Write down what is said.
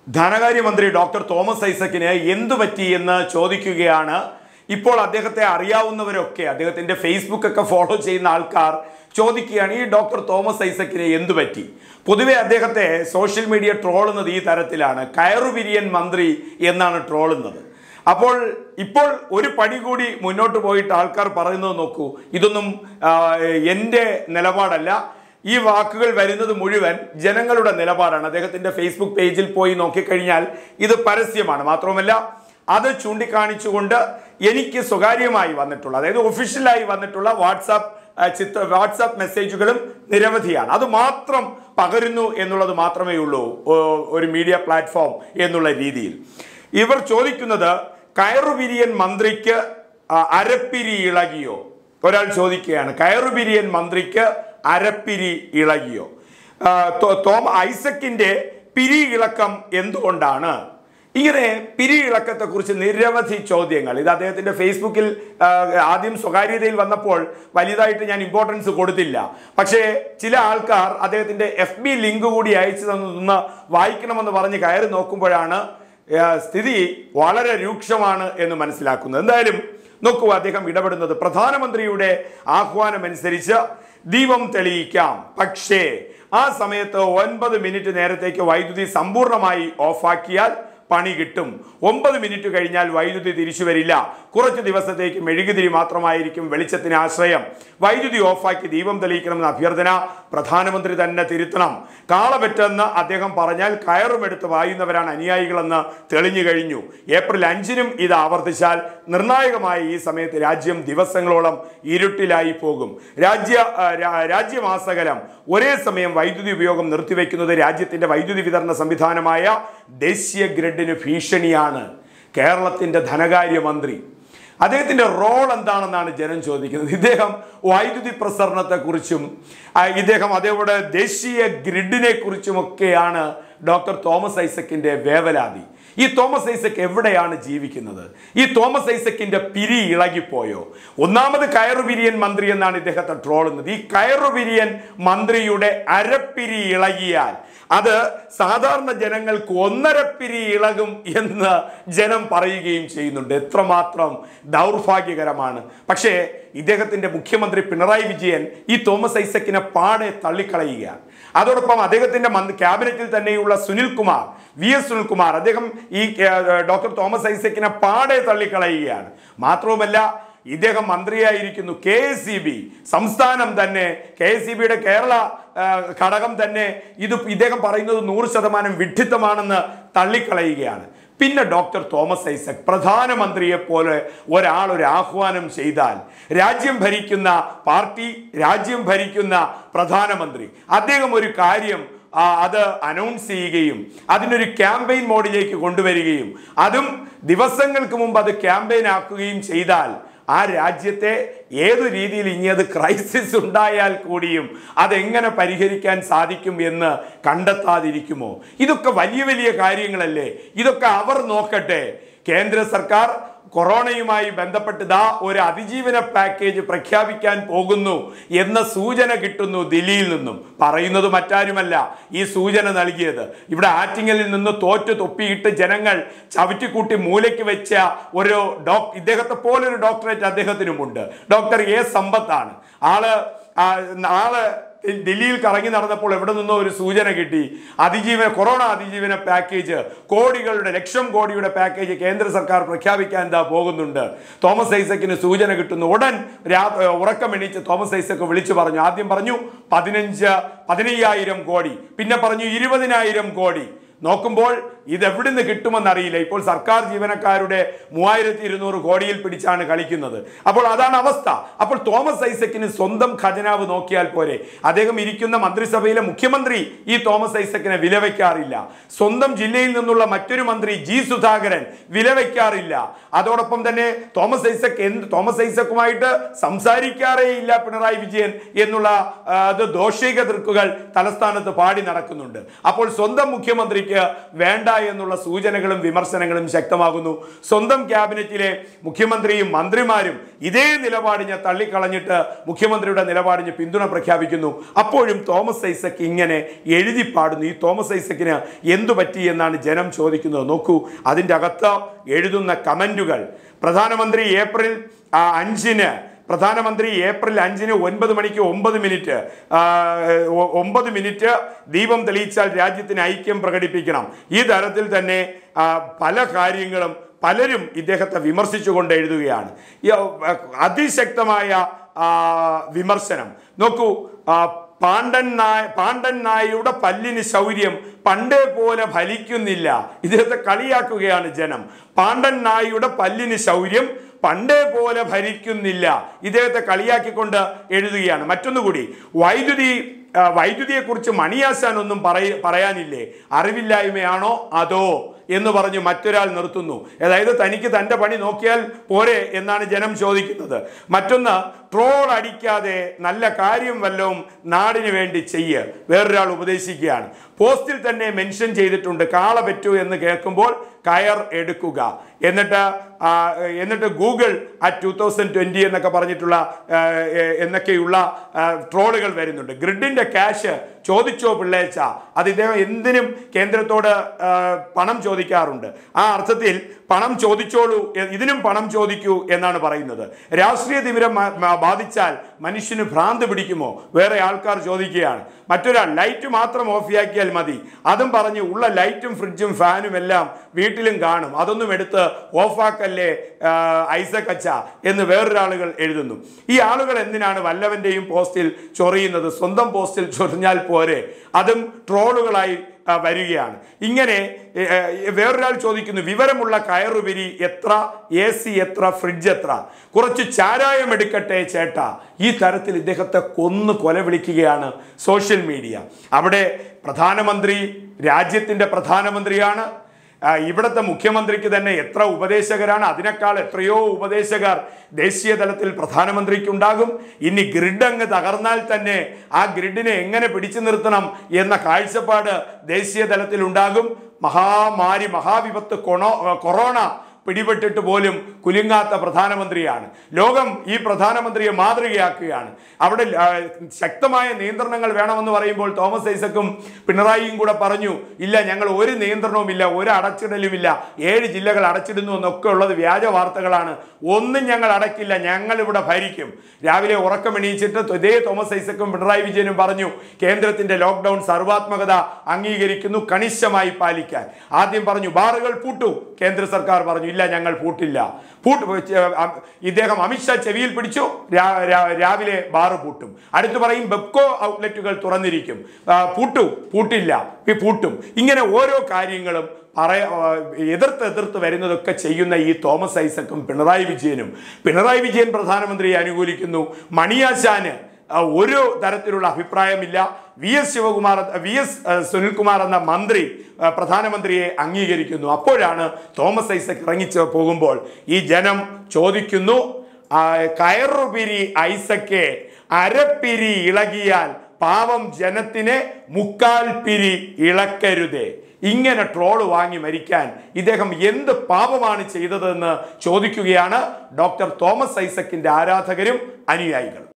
ധനകാര്യമന്ത്രി doctor Thomas ഐസക്കിന് എന്തു പറ്റി എന്ന് ചോദിക്കുകയാണ് ഇപ്പോൾ അദ്ദേഹത്തെ അറിയാവുന്നവരൊക്കെ അദ്ദേഹത്തിന്റെ ഫേസ്ബുക്ക് ഒക്കെ ഫോളോ ചെയ്യുന്ന ആൾക്കാർ ചോദിക്കുകയാണ് ഈ ഡോക്ടർ തോമസ് ഐസക്കിന് എന്തു പറ്റി പൊതുവെ അദ്ദേഹത്തെ സോഷ്യൽ മീഡിയ ട്രോളുന്നത് ഈ തരത്തിലാണ് കയറുപിരിയൻ മന്ത്രി എന്നാണ് ട്രോളുന്നത് അപ്പോൾ ഇപ്പോൾ ഒരു പടി കൂടി മുന്നോട്ട് പോയിട്ട് ആൾക്കാർ പറയുന്നത് നോക്കൂ ഇതൊന്നും ആ, എൻ്റെ നിലപാടല്ല ഈ വാക്കുകൾ വരുന്നത് മുഴുവൻ ജനങ്ങളുടെ നിലപാടാണ് അദ്ദേഹത്തിന്റെ ഫേസ്ബുക്ക് പേജിൽ പോയി നോക്കിക്കഴിഞ്ഞാൽ ഇത് പരസ്യമാണ് മാത്രവുമല്ല അത് ചൂണ്ടിക്കാണിച്ചുകൊണ്ട് എനിക്ക് സ്വകാര്യമായി വന്നിട്ടുള്ള അതായത് ഒഫീഷ്യലായി വന്നിട്ടുള്ള വാട്സാപ്പ് ആ, ചിത്ര വാട്സാപ്പ് മെസ്സേജുകളും നിരവധിയാണ് അത് മാത്രം പകരുന്നു എന്നുള്ളത് മാത്രമേ ഉള്ളൂ ഓ, ഒരു മീഡിയ പ്ലാറ്റ്ഫോം എന്നുള്ള രീതിയിൽ ഇവർ ചോദിക്കുന്നത് കയറുപിരിയൻ മന്ത്രിക്ക് ആ, അരപ്പിരി ഇളകിയോ ഒരാൾ ചോദിക്കുകയാണ് കയറുപിരിയൻ മന്ത്രിക്ക് അരപ്പിരി ഇളകിയോ ആ, തോ- തോമ ഐസക്കിന്റെ പിരി ഇളക്കം എന്തുകൊണ്ടാണ് ഇങ്ങനെ പിരി ഇളക്കത്തെ കുറിച്ച് നിരവധി ചോദ്യങ്ങൾ ഇത് അദ്ദേഹത്തിന്റെ ഫേസ്ബുക്കിൽ ആ, ആദ്യം സ്വകാര്യതയിൽ വന്നപ്പോൾ വലുതായിട്ട് ഞാൻ ഇമ്പോർട്ടൻസ് കൊടുത്തില്ല പക്ഷേ ചില ആൾക്കാർ അദ്ദേഹത്തിന്റെ എഫ് ബി ലിങ്ക് കൂടി അയച്ചു തന്നൊന്ന് വായിക്കണമെന്ന് പറഞ്ഞ് കയറി നോക്കുമ്പോഴാണ് ആ, സ്ഥിതി വളരെ രൂക്ഷമാണ് എന്ന് മനസ്സിലാക്കുന്നത് എന്തായാലും നോക്കൂ അദ്ദേഹം ഇടപെടുന്നത് പ്രധാനമന്ത്രിയുടെ ആഹ്വാനം അനുസരിച്ച് ദീപം തെളിയിക്കാം പക്ഷേ ആ സമയത്ത് ഒൻപത് മിനിറ്റ് നേരത്തേക്ക് വൈദ്യുതി സമ്പൂർണ്ണമായി ഓഫാക്കിയാൽ പണി കിട്ടും ഒമ്പത് മിനിറ്റ് കഴിഞ്ഞാൽ വൈദ്യുതി തിരിച്ചു വരില്ല കുറച്ച് ദിവസത്തേക്ക് മെഴുകുതിരി മാത്രമായിരിക്കും വെളിച്ചത്തിന് ആശ്രയം വൈദ്യുതി ഓഫാക്കി ദീപം തെളിയിക്കണമെന്ന അഭ്യർത്ഥന പ്രധാനമന്ത്രി തന്നെ തിരുത്തണം കാളപെറ്റെന്ന് അദ്ദേഹം പറഞ്ഞാൽ കയറുമെടുത്ത് വായുന്നവരാണ് അനുയായികളെന്ന് തെളിഞ്ഞു കഴിഞ്ഞു ഏപ്രിൽ അഞ്ചിനും ഇത് ആവർത്തിച്ചാൽ നിർണായകമായ ഈ സമയത്ത് രാജ്യം ദിവസങ്ങളോളം ഇരുട്ടിലായി പോകും രാജ്യ ആ, രാ- രാജ്യമാസകലം ഒരേ സമയം വൈദ്യുതി ഉപയോഗം നിർത്തിവെക്കുന്നത് രാജ്യത്തിന്റെ വൈദ്യുതി വിതരണ സംവിധാനമായ ദേശീയ ഗ്രിഡിന് ഭീഷണിയാണ് കേരളത്തിന്റെ ധനകാര്യമന്ത്രി അദ്ദേഹത്തിന്റെ റോൾ എന്താണെന്നാണ് ജനം ചോദിക്കുന്നത് ഇദ്ദേഹം വൈദ്യുതി പ്രസരണത്തെക്കുറിച്ചും ആ, ഇദ്ദേഹം അതേപോലെ ദേശീയ ഗ്രിഡിനെ കുറിച്ചുമൊക്കെയാണ് ഡോക്ടർ തോമസ് ഐസക്കിന്റെ വേവലാതി ഈ തോമസ് ഐസക്ക് എവിടെയാണ് ജീവിക്കുന്നത് ഈ തോമസ് ഐസക്കിന്റെ പിരി ഇളകിപ്പോയോ ഒന്നാമത് കയറുപിരിയൻ മന്ത്രി എന്നാണ് ഇദ്ദേഹത്തെ ട്രോളുന്നത് ഈ കയറുപിരിയൻ മന്ത്രിയുടെ അരപ്പിരി ഇളകിയാൽ അത് സാധാരണ ജനങ്ങൾക്ക് ഒന്നരപ്പിരി ഇളകും എന്ന് ജനം പറയുകയും ചെയ്യുന്നുണ്ട് എത്രമാത്രം ദൗർഭാഗ്യകരമാണ് പക്ഷേ ഇദ്ദേഹത്തിന്റെ മുഖ്യമന്ത്രി പിണറായി വിജയൻ ഈ തോമസ് ഐസക്കിനെ പാടെ തള്ളിക്കളയുകയാണ് അതോടൊപ്പം അദ്ദേഹത്തിന്റെ മന്ത്രി ക്യാബിനറ്റിൽ തന്നെയുള്ള സുനിൽ കുമാർ വി എസ് സുനിൽകുമാർ അദ്ദേഹം ഈ ഏർ, ഡോക്ടർ തോമസ് ഐസക്കിനെ പാടെ തള്ളിക്കളയുകയാണ് മാത്രവുമല്ല ഇദ്ദേഹം മന്ത്രിയായിരിക്കുന്നു കെ എസ് സി ബി സംസ്ഥാനം തന്നെ കെ എസ് സി ബിയുടെ കേരള ആ, ഘടകം തന്നെ ഇത് ഇദ്ദേഹം പറയുന്നത് നൂറ് ശതമാനം വിഡ്ഢിത്തമാണെന്ന് തള്ളിക്കളയുകയാണ് പിന്നെ ഡോക്ടർ തോമസ് ഐസക് പ്രധാനമന്ത്രിയെ പോലെ ഒരാൾ ഒരു ആഹ്വാനം ചെയ്താൽ രാജ്യം ഭരിക്കുന്ന പാർട്ടി രാജ്യം ഭരിക്കുന്ന പ്രധാനമന്ത്രി അദ്ദേഹം ഒരു കാര്യം ആ, അത് അനൗൺസ് ചെയ്യുകയും അതിനൊരു ക്യാമ്പയിൻ മോഡിലേക്ക് കൊണ്ടുവരികയും അതും ദിവസങ്ങൾക്ക് മുമ്പ് അത് ക്യാമ്പയിൻ ആക്കുകയും ചെയ്താൽ ആ രാജ്യത്തെ ഏതു രീതിയിൽ ഇനി അത് ക്രൈസിസ് ഉണ്ടായാൽ കൂടിയും അതെങ്ങനെ പരിഹരിക്കാൻ സാധിക്കും എന്ന് കണ്ടെത്താതിരിക്കുമോ ഇതൊക്കെ വലിയ വലിയ കാര്യങ്ങളല്ലേ ഇതൊക്കെ അവർ നോക്കട്ടെ കേന്ദ്ര സർക്കാർ കൊറോണയുമായി ബന്ധപ്പെട്ട് ദാ ഒരു അതിജീവന പാക്കേജ് പ്രഖ്യാപിക്കാൻ പോകുന്നു എന്ന സൂചന കിട്ടുന്നു ദില്ലിയിൽ നിന്നും പറയുന്നത് മറ്റാരുമല്ല ഈ സൂചന നൽകിയത് ഇവിടെ ആറ്റിങ്ങലിൽ നിന്ന് തോറ്റു തൊപ്പിയിട്ട് ജനങ്ങൾ ചവിറ്റിക്കൂട്ടി മൂലയ്ക്ക് വെച്ച ഒരു ഡോക് ഇദ്ദേഹത്തെ പോലൊരു ഡോക്ടറേറ്റ് അദ്ദേഹത്തിനുമുണ്ട് ഡോക്ടർ എ സമ്പത്താണ് ആള് ആ, ആള് ഡൽഹിയിൽ കറങ്ങി നടന്നപ്പോൾ എവിടെ നിന്നോ ഒരു സൂചന കിട്ടി അതിജീവന കൊറോണ അതിജീവന പാക്കേജ് കോടികളുടെ ലക്ഷം കോടിയുടെ പാക്കേജ് കേന്ദ്ര സർക്കാർ പ്രഖ്യാപിക്കാൻ എന്താ പോകുന്നുണ്ട് തോമസ് ഐസക്കിന് സൂചന കിട്ടുന്നു ഉടൻ രാ ഉറക്കമെണീച്ച് തോമസ് ഐസക്ക് വിളിച്ചു പറഞ്ഞു ആദ്യം പറഞ്ഞു പതിനഞ്ച് പതിനയ്യായിരം കോടി പിന്നെ പറഞ്ഞു ഇരുപതിനായിരം കോടി നോക്കുമ്പോൾ ഇത് എവിടുന്ന് കിട്ടുമെന്നറിയില്ല ഇപ്പോൾ സർക്കാർ ജീവനക്കാരുടെ മൂവായിരത്തി ഇരുന്നൂറ് കോടിയിൽ പിടിച്ചാണ് കളിക്കുന്നത് അപ്പോൾ അതാണ് അവസ്ഥ അപ്പോൾ തോമസ് ഐസക്കിന് സ്വന്തം ഖജനാവ് നോക്കിയാൽ പോരെ അദ്ദേഹം ഇരിക്കുന്ന മന്ത്രിസഭയിലെ മുഖ്യമന്ത്രി ഈ തോമസ് ഐസക്കിനെ വിലവെക്കാറില്ല സ്വന്തം ജില്ലയിൽ നിന്നുള്ള മറ്റൊരു മന്ത്രി ജി സുധാകരൻ വിലവെക്കാറില്ല അതോടൊപ്പം തന്നെ തോമസ് ഐസക് എന്ത് തോമസ് ഐസക്കുമായിട്ട് സംസാരിക്കാറേ ഇല്ല പിണറായി വിജയൻ എന്നുള്ള ആ, അത് ദോഷിക ദൃക്കുകൾ തലസ്ഥാനത്ത് പാടി നടക്കുന്നുണ്ട് അപ്പോൾ സ്വന്തം മുഖ്യമന്ത്രിക്ക് വേണ്ട എന്നുള്ള സൂചനകളും വിമർശനങ്ങളും ശക്തമാകുന്നു സ്വന്തം ക്യാബിനറ്റിലെ മുഖ്യമന്ത്രിയും മന്ത്രിമാരും ഇതേ നിലപാടിനെ തള്ളിക്കളഞ്ഞിട്ട് മുഖ്യമന്ത്രിയുടെ നിലപാടിന് പിന്തുണ പ്രഖ്യാപിക്കുന്നു അപ്പോഴും തോമസ് ഐസക് ഇങ്ങനെ എഴുതി പാടുന്നു ഈ തോമസ് ഐസക്കിന് എന്തു പറ്റി എന്നാണ് ജനം ചോദിക്കുന്നത് നോക്കൂ അതിൻ്റെ അകത്ത് എഴുതുന്ന കമൻറ്റുകൾ പ്രധാനമന്ത്രി ഏപ്രിൽ ആ, അഞ്ചിന് പ്രധാനമന്ത്രി ഏപ്രിൽ അഞ്ചിന് ഒൻപത് മണിക്ക് ഒമ്പത് മിനിറ്റ് ആ, ഒ- ഒമ്പത് മിനിറ്റ് ദീപം തെളിയിച്ചാൽ രാജ്യത്തിന് ഐക്യം പ്രകടിപ്പിക്കണം ഈ തരത്തിൽ തന്നെ ആ, പല കാര്യങ്ങളും പലരും ഇദ്ദേഹത്തെ വിമർശിച്ചുകൊണ്ട് എഴുതുകയാണ് ഈ, ആ, അതിശക്തമായ ആ, വിമർശനം നോക്കൂ ആ, പാണ്ഡൻ നായ പാണ്ഡൻ നായയുടെ പല്ലിന് ശൗര്യം പണ്ടേ പോലെ ഫലിക്കുന്നില്ല ഇദ്ദേഹത്തെ കളിയാക്കുകയാണ് ജനം പാണ്ഡൻ നായയുടെ പല്ലിന് ശൗര്യം പണ്ടേ പോലെ ഭരിക്കുന്നില്ല ഇദ്ദേഹത്തെ കളിയാക്കിക്കൊണ്ട് എഴുതുകയാണ് മറ്റൊന്നുകൂടി വൈദ്യുതി ആ, വൈദ്യുതിയെക്കുറിച്ച് മണിയാശാൻ ഒന്നും പറയ പറയാനില്ലേ അറിവില്ലായ്മയാണോ അതോ എന്ന് പറഞ്ഞ് മറ്റൊരാൾ നിർത്തുന്നു അതായത് തനിക്ക് തൻ്റെ പണി നോക്കിയാൽ പോരെ എന്നാണ് ജനം ചോദിക്കുന്നത് മറ്റൊന്ന് ട്രോൾ അടിക്കാതെ നല്ല കാര്യം വല്ലതും നാടിന് വേണ്ടി ചെയ്യ് വേറൊരാൾ ഉപദേശിക്കുകയാണ് പോസ്റ്റിൽ തന്നെ മെൻഷൻ ചെയ്തിട്ടുണ്ട് കാള പറ്റൂ എന്ന് കേൾക്കുമ്പോൾ കയർ എടുക്കുക എന്നിട്ട് ആ, എന്നിട്ട് Google at two thousand twenty എന്നൊക്കെ പറഞ്ഞിട്ടുള്ള ആ, എ- എന്നൊക്കെയുള്ള ആ, ട്രോളുകൾ വരുന്നുണ്ട് ഗ്രിഡിൻ്റെ ക്യാഷ് ചോദിച്ചോ പിള്ളേച്ച അത് ഇദ്ദേഹം എന്തിനും കേന്ദ്രത്തോട് ആ, പണം ചോദിക്കാറുണ്ട് ആ അർത്ഥത്തിൽ പണം ചോദിച്ചോളൂ എ- ഇതിനും പണം ചോദിക്കൂ എന്നാണ് പറയുന്നത് രാഷ്ട്രീയ തിമിരം മ- മ- ബാധിച്ചാൽ മനുഷ്യന് ഭ്രാന്ത് പിടിക്കുമോ വേറെ ആൾക്കാർ ചോദിക്കുകയാണ് മറ്റൊരാൾ ലൈറ്റ് മാത്രം ഓഫിയാക്കിയാൽ മതി അതും പറഞ്ഞ് ഉള്ള ലൈറ്റും ഫ്രിഡ്ജും ഫാനും എല്ലാം വീട്ടിലും കാണും അതൊന്നും എടുത്ത് ഓഫാക്കല്ലേ ആ, ഐസക് അച്ച എന്ന് വേറൊരാളുകൾ എഴുതുന്നു ഈ ആളുകൾ എന്തിനാണ് വല്ലവന്റെയും പോസ്റ്റിൽ ചൊറിയുന്നത് സ്വന്തം പോസ്റ്റിൽ ചൊറിഞ്ഞാൽ പോരെ അതും ട്രോളുകളായി ആ, വരികയാണ് ഇങ്ങനെ ഏ, ഏ, വേറൊരാൾ ചോദിക്കുന്നു വിവരമുള്ള കയറുപിരി എത്ര എ സി എത്ര ഫ്രിഡ്ജ് എത്ര കുറച്ച് ചാരായം എടുക്കട്ടെ ചേട്ടാ ഈ തരത്തിൽ ഇദ്ദേഹത്തെ കൊന്ന് കൊല വിളിക്കുകയാണ് സോഷ്യൽ മീഡിയ അവിടെ പ്രധാനമന്ത്രി രാജ്യത്തിൻ്റെ പ്രധാനമന്ത്രിയാണ് ആ, ഇവിടുത്തെ മുഖ്യമന്ത്രിക്ക് തന്നെ എത്ര ഉപദേശകരാണ് അതിനേക്കാൾ എത്രയോ ഉപദേശകർ ദേശീയ തലത്തിൽ പ്രധാനമന്ത്രിക്കുണ്ടാകും ഇനി ഗ്രിഡ് അങ്ങ് തകർന്നാൽ തന്നെ ആ ഗ്രിഡിനെ എങ്ങനെ പിടിച്ചു നിർത്തണം എന്ന കാഴ്ചപ്പാട് ദേശീയ തലത്തിൽ ഉണ്ടാകും മഹാമാരി മഹാവിപത്ത് കൊണോ കൊറോണ പിടിപെട്ടിട്ട് പോലും കുലുങ്ങാത്ത പ്രധാനമന്ത്രിയാണ് ലോകം ഈ പ്രധാനമന്ത്രിയെ മാതൃകയാക്കുകയാണ് അവിടെ ആ, ശക്തമായ നിയന്ത്രണങ്ങൾ വേണമെന്ന് പറയുമ്പോൾ തോമസ് ഐസക്കും പിണറായിയും കൂടെ പറഞ്ഞു ഇല്ല ഞങ്ങൾ ഒരു നിയന്ത്രണവുമില്ല ഒരു അടച്ചിടലുമില്ല ഏഴ് ജില്ലകൾ അടച്ചിടുന്നു എന്നൊക്കെ ഉള്ളത് വ്യാജ വാർത്തകളാണ് ഒന്നും ഞങ്ങൾ അടക്കില്ല ഞങ്ങൾ ഇവിടെ ഭരിക്കും രാവിലെ ഉറക്കം എണീച്ചിട്ട് ഇതേ തോമസ് ഐസക്കും പിണറായി വിജയനും പറഞ്ഞു കേന്ദ്രത്തിന്റെ ലോക്ക്ഡൌൺ സർവാത്മകത അംഗീകരിക്കുന്നു കണിശമായി പാലിക്കാൻ ആദ്യം പറഞ്ഞു ബാറുകൾ പൂട്ടു കേന്ദ്ര സർക്കാർ പറഞ്ഞു ഇല്ല ഞങ്ങൾ പൂട്ടില്ല പൂട്ട് അ- ഇദ്ദേഹം അമിത്ഷാ ചെവിയിൽ പിടിച്ചു രാ- രാ- രാവിലെ ബാറ് പൂട്ടും അടുത്ത് പറയും ബെപ്കോ ഔട്ട്ലെറ്റുകൾ തുറന്നിരിക്കും ആ, പൂട്ടു പൂട്ടില്ല ഈ പൂട്ടും ഇങ്ങനെ ഓരോ കാര്യങ്ങളും പറയ ആ, എതിർത്ത് എതിർത്ത് വരുന്നതൊക്കെ ചെയ്യുന്ന ഈ തോമസ് ഐസക്കും പിണറായി വിജയനും പിണറായി വിജയൻ പ്രധാനമന്ത്രിയെ അനുകൂലിക്കുന്നു മണിയാശാന് ആ, ഒരു തരത്തിലുള്ള അഭിപ്രായമില്ല V S Shivakumar V S Sunilkumar എന്ന മന്ത്രി ആ, പ്രധാനമന്ത്രിയെ അംഗീകരിക്കുന്നു അപ്പോഴാണ് തോമസ് ഐസക് ഇറങ്ങിച്ച് പോകുമ്പോൾ ഈ ജനം ചോദിക്കുന്നു ആ, കയറുപിരി ഐസക്കെ അരപ്പിരി ഇളകിയാൽ പാവം ജനത്തിനെ മുക്കാൽ പിരി ഇളക്കരുതേ ഇങ്ങനെ ട്രോള് വാങ്ങി മരിക്കാൻ ഇദ്ദേഹം എന്ത് പാപമാണ് ചെയ്തതെന്ന് ചോദിക്കുകയാണ് ഡോക്ടർ തോമസ് ഐസക്കിന്റെ ആരാധകരും അനുയായികളും